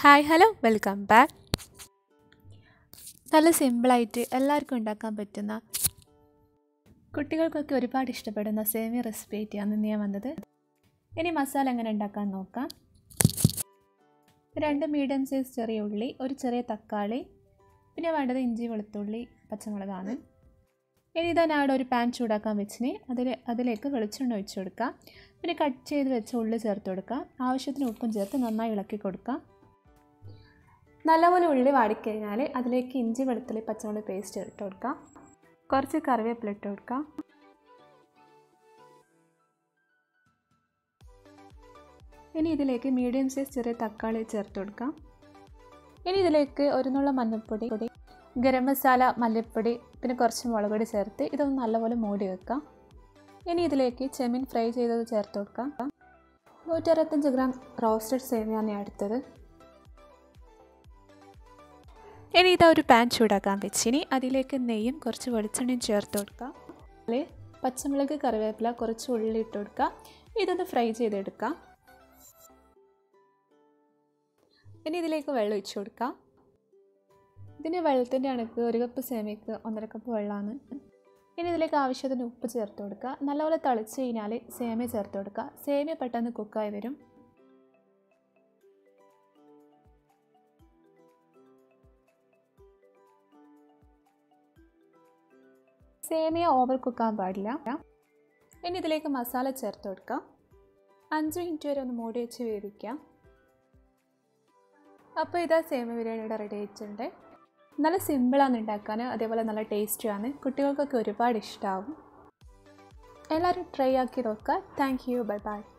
hi hello welcome back നല്ല സിമ്പിളായിട്ട് എല്ലാവർക്കും ഉണ്ടാക്കാൻ പറ്റുന്ന കുട്ടികൾക്കൊക്കെ ഒരുപാട് ഇഷ്ടപ്പെടുന്ന സേമിയ റെസിപ്പി ആയിട്ടാണ് ഇന്ന് ഞാൻ വന്നത് ഇനി മസാല എങ്ങനെ ഉണ്ടാക്കാൻ നോക്കാം രണ്ട് മീഡിയം സൈസ് ചെറിയ ഉള്ളി ഒരു ചെറിയ തക്കാളി പിന്നെ വേണ്ടത് ഇഞ്ചി വെളുത്തുള്ളി പച്ചമുളകാണ് ഇനി ഇതാ ഞാൻ അവിടെ ഒരു പാൻ ചൂടാക്കാൻ വെച്ചിന് അതിൽ അതിലേക്ക് വെളിച്ചെണ്ണ ഒഴിച്ച് കൊടുക്കാം പിന്നെ കട്ട് ചെയ്ത് വെച്ച ഉള്ളി ചേർത്ത് കൊടുക്കാം ആവശ്യത്തിന് ഉപ്പും ചേർത്ത് നന്നായി ഇളക്കി കൊടുക്കാം നല്ലപോലെ ഉള്ളി വാടിക്കഴിഞ്ഞാൽ അതിലേക്ക് ഇഞ്ചി വെളുത്തുള്ളി പച്ചമുളക് പേസ്റ്റ് ഇട്ട് കൊടുക്കാം കുറച്ച് കറിവേപ്പില ഇട്ട് കൊടുക്കാം ഇനി ഇതിലേക്ക് മീഡിയം സൈസ് ചെറിയ തക്കാളി ചേർത്ത് കൊടുക്കാം ഇനി ഇതിലേക്ക് ഒരു നുള്ള മഞ്ഞൾപ്പൊടി പൊടി ഗരം മസാല മല്ലിപ്പൊടി പിന്നെ കുറച്ച് മുളക് പൊടി ചേർത്ത് ഇതൊന്ന് നല്ലപോലെ മൂടി വെക്കാം ഇനി ഇതിലേക്ക് ചെമ്മീൻ ഫ്രൈ ചെയ്തത് ചേർത്ത് കൊടുക്കാം നൂറ്ററുപത്തഞ്ച് ഗ്രാം റോസ്റ്റഡ് സേമിയാണ് ഞാൻ എടുത്തത് ഇനി ഇതാ ഒരു പാൻ ചൂടാക്കാൻ വെച്ചിനി അതിലേക്ക് നെയ്യും കുറച്ച് വെളിച്ചെണ്ണയും ചേർത്ത് കൊടുക്കാം അതിൽ പച്ചമുളക് കറിവേപ്പില കുറച്ച് ഉള്ളി ഇട്ട് കൊടുക്കുക ഇതൊന്ന് ഫ്രൈ ചെയ്തെടുക്കാം ഇനി ഇതിലേക്ക് വെള്ളം ഒഴിച്ചു കൊടുക്കാം ഇതിന് വെള്ളത്തിൻ്റെ അണക്ക് ഒരു കപ്പ് സേമിയക്ക് ഒന്നര കപ്പ് വെള്ളമാണ് ഇനി ഇതിലേക്ക് ആവശ്യത്തിന് ഉപ്പ് ചേർത്ത് കൊടുക്കുക നല്ലപോലെ തിളച്ച് കഴിഞ്ഞാൽ സേമിയ ചേർത്ത് കൊടുക്കുക സേമിയ പെട്ടെന്ന് കുക്കായി വരും സേമിയ ഓവർ കുക്കാൻ പാടില്ല ഇനി ഇതിലേക്ക് മസാല ചേർത്ത് കൊടുക്കാം അഞ്ച് മിനിറ്റ് വരെ ഒന്ന് മൂടി വെച്ച് വേവിക്കാം അപ്പോൾ ഇതാ സേമിയ ബിരിയാണിയുടെ റെഡി ആയിട്ടുണ്ട് നല്ല സിമ്പിളാണ് ഉണ്ടാക്കാൻ അതേപോലെ നല്ല ടേസ്റ്റിയാണ് കുട്ടികൾക്കൊക്കെ ഒരുപാട് ഇഷ്ടമാവും എല്ലാവരും ട്രൈ ആക്കി നോക്കുക താങ്ക് യു ബൈ ബൈ